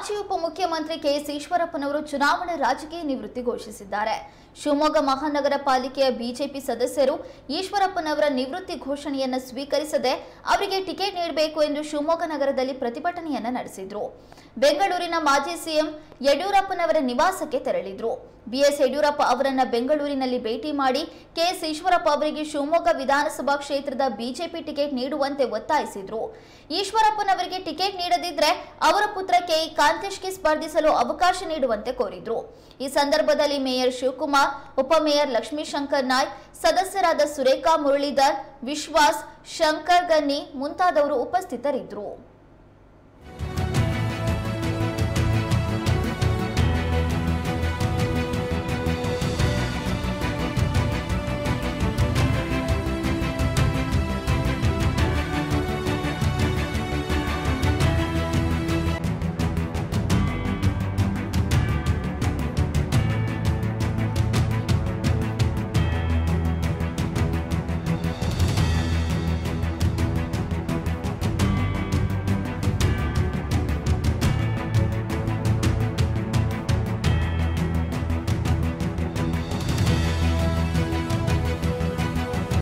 ಮಾಜಿ ಉಪಮುಖ್ಯಮಂತ್ರಿ ಕೆಎಸ್ ಈಶ್ವರಪ್ಪನವರು ಚುನಾವಣಾ ರಾಜಕೀಯ ನಿವೃತ್ತಿ ಘೋಷಿಸಿದ್ದಾರೆ ಶಿವಮೊಗ್ಗ ಮಹಾನಗರ ಪಾಲಿಕೆಯ ಬಿಜೆಪಿ ಸದಸ್ಯರು ಈಶ್ವರಪ್ಪನವರ ನಿವೃತ್ತಿ ಘೋಷಣೆಯನ್ನು ಸ್ವೀಕರಿಸದೆ ಅವರಿಗೆ ಟಿಕೆಟ್ ನೀಡಬೇಕು ಎಂದು ಶಿವಮೊಗ್ಗ ನಗರದಲ್ಲಿ ಪ್ರತಿಭಟನೆಯನ್ನ ನಡೆಸಿದ್ರು ಬೆಂಗಳೂರಿನ ಮಾಜಿ ಸಿಎಂ ಯಡಿಯೂರಪ್ಪನವರ ನಿವಾಸಕ್ಕೆ ತೆರಳಿದ್ರು ಬಿಎಸ್ ಯಡಿಯೂರಪ್ಪ ಅವರನ್ನ ಬೆಂಗಳೂರಿನಲ್ಲಿ ಭೇಟಿ ಮಾಡಿ ಕೆಎಸ್ ಈಶ್ವರಪ್ಪ ಅವರಿಗೆ ಶಿವಮೊಗ್ಗ ವಿಧಾನಸಭಾ ಕ್ಷೇತ್ರದ ಬಿಜೆಪಿ ಟಿಕೆಟ್ ನೀಡುವಂತೆ ಒತ್ತಾಯಿಸಿದ್ರು ಈಶ್ವರಪ್ಪನವರಿಗೆ ಟಿಕೆಟ್ ನೀಡದಿದ್ರೆ ಅವರ ಪುತ್ರ ಕೆಇ ಕಾಂತೇಶ್ಗೆ ಸ್ಪರ್ಧಿಸಲು ಅವಕಾಶ ನೀಡುವಂತೆ ಕೋರಿದ್ರು ಈ ಸಂದರ್ಭದಲ್ಲಿ ಮೇಯರ್ ಶಿವಕುಮಾರ್ ಉಪಮೇಯರ್ ಲಕ್ಷ್ಮೀಶಂಕರ್ ನಾಯ್ಕ್ ಸದಸ್ಯರಾದ ಸುರೇಖಾ ಮುರಳೀಧರ್ ವಿಶ್ವಾಸ್ ಶಂಕರ್ ಗನ್ನಿ ಮುಂತಾದವರು ಉಪಸ್ಥಿತರಿದ್ದರು